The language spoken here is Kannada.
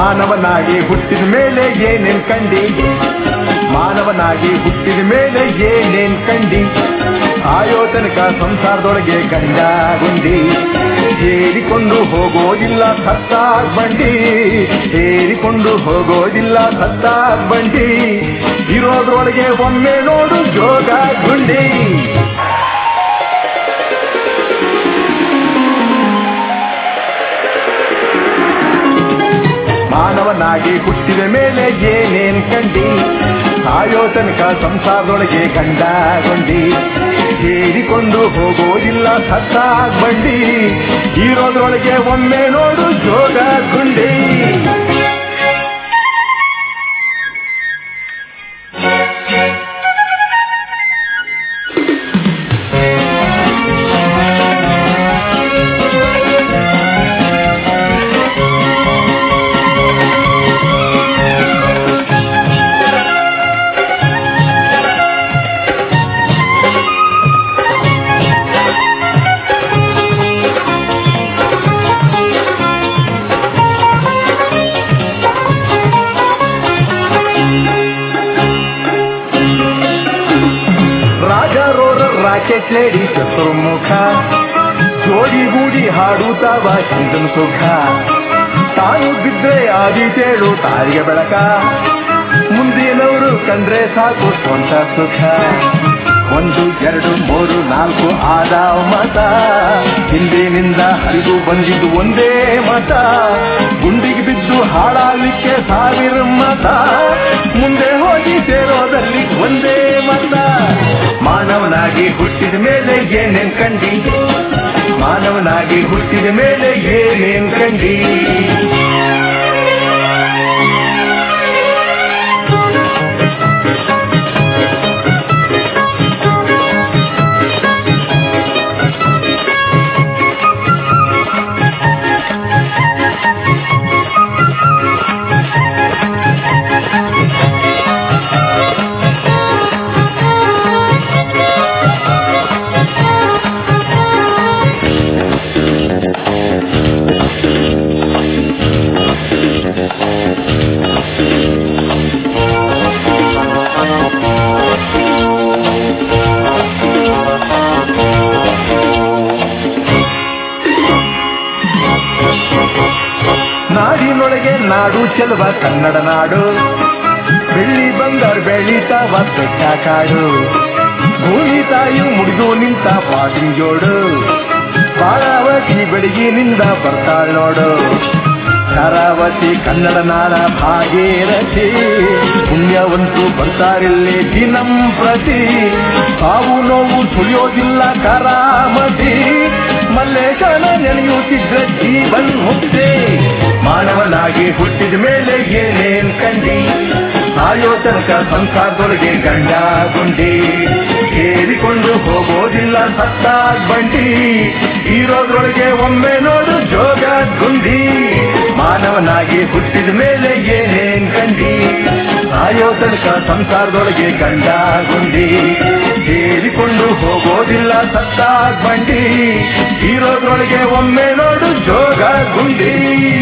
ಮಾನವನಾಗಿ ಹುಟ್ಟಿದ ಮೇಲೆ ಏನೇನ್ ಕಂಡಿ ಮಾನವನಾಗಿ ಹುಟ್ಟಿದ ಮೇಲೆ ಏನೇನ್ ಕಂಡಿ ಆಯೋ ತನಕ ಸಂಸಾರದೊಳಗೆ ಗಂಡ ಗುಂಡಿ ಹೇರಿಕೊಂಡು ಹೋಗೋದಿಲ್ಲ ಸತ್ತ ಬಂಡಿ ಹೇರಿಕೊಂಡು ಹೋಗೋದಿಲ್ಲ ಸತ್ತ ಬಂಡಿ ಇರೋದ್ರೊಳಗೆ ಒಮ್ಮೆ ನೋಡು ಜೋಗ ಗುಂಡಿ ಮಾನವನಾಗಿ ಹುಟ್ಟಿದ ಮೇಲೆ ಏನೇನ್ ಕಂಡಿ ಸಾಯೋ ತನಕ ಸಂಸಾರದೊಳಗೆ ಗಂಡ ಗೊಂಡಿ ಸೇರಿಕೊಂಡು ಹೋಗೋದಿಲ್ಲ ಸತ್ತ ಬಂಡಿ ಇರೋದ್ರೊಳಗೆ ಒಮ್ಮೆ ನೋಡು ಜೋಗ ಗುಂಡಿ ರಾಜರೋರ ರಾಕೆಟ್ ಲೇಡಿ ಚತುರ್ಮುಖ ಜೋಡಿಗೂಡಿ ಹಾಡುತ್ತಾವ ಚಂದನ ಸುಖ ತಾನು ಬಿದ್ರೆ ಆದಿತೇಳು ತಾಯಿಗೆ ಬೆಳಕ ಮುಂದಿನವರು ಕಂಡ್ರೆ ಸಾಕು ಸ್ವಂತ ಸುಖ ಒಂದು ಎರಡು ಮೂರು ನಾಲ್ಕು ಆದ ಮತ ಹಿಂದಿನಿಂದ ಹರಿದು ಬಂದಿದ್ದು ಒಂದೇ ಮತ ಗುಂಡಿಗೆ ಬಿದ್ದು ಹಾಳಾಗಲಿಕ್ಕೆ ಸಾವಿರ ಮತ ಮುಂದೆ ಹೋಗಿ ಸೇರೋದಲ್ಲಿ ಒಂದೇ ಮತ ಮಾನವನಾಗಿ ಹುಟ್ಟಿದ ಮೇಲೆ ಏನೇನ್ ಕಂಡಿ ಮಾನವನಾಗಿ ಹುಟ್ಟಿದ ಮೇಲೆ ಏನೇನ್ ಕಂಡಿ ನಾಡಿನೊಳಗೆ ನಾಡು ಚೆಲುವ ಕನ್ನಡ ನಾಡು ಬೆಳ್ಳಿ ಬಂಗಾರ ಬೆಳೀತಾವ ಬೆಟ್ಟ ಕಾಡು ಭೂಮಿ ತಾಯಿ ಮುಡಿದು ನಿಂತ ಪಾಟಿನ ಜೋಡು ಬಾರಾವತಿ ಬೆಳಗಿನಿಂದ ಬರ್ತಾಳ ನೋಡು ಶರಾವತಿ ಕನ್ನಡ ನಾಡ ಭಾಗೀರಥಿ ಪುಣ್ಯವಂತೂ ಬರ್ತಾರಿಲ್ಲಿ ದಿನಂ ಪ್ರತಿ ಸಾವು ನೋವು ಸುಳಿಯೋದಿಲ್ಲ ಕರಾಮತಿ ಮಲ್ಲೇಶನ ನೆನೆಯುತ್ತಿದ್ದ ಜೀವನ್ ಮುಕ್ತಿ ಮಾನವನಾಗಿ ಹುಟ್ಟಿದ ಮೇಲೆ ಏನೇನ್ ಕಂಡಿ ಸಾಯೋ ತನಕ ಸಂಸಾರದೊಳಗೆ ಗಂಡ ಗುಂಡಿ ಸೇರಿಕೊಂಡು ಹೋಗೋದಿಲ್ಲ ಸತ್ತ ಬಂಡಿ ಇರೋದ್ರೊಳಗೆ ಒಮ್ಮೆ ನೋಡು ಜೋಗ ಗುಂಡಿ ಮಾನವನಾಗಿ ಹುಟ್ಟಿದ ಮೇಲೆ ಏನೇನ್ ಕಂಡಿ ಸಾಯೋ ತನಕ ಸಂಸಾರದೊಳಗೆ ಗಂಡ ಗುಂಡಿ ಸೇರಿಕೊಂಡು ಹೋಗೋದಿಲ್ಲ ಸತ್ತ ಬಂಡಿ ಇರೋದ್ರೊಳಗೆ ಒಮ್ಮೆ ನೋಡು ಜೋಗ ಗುಂಡಿ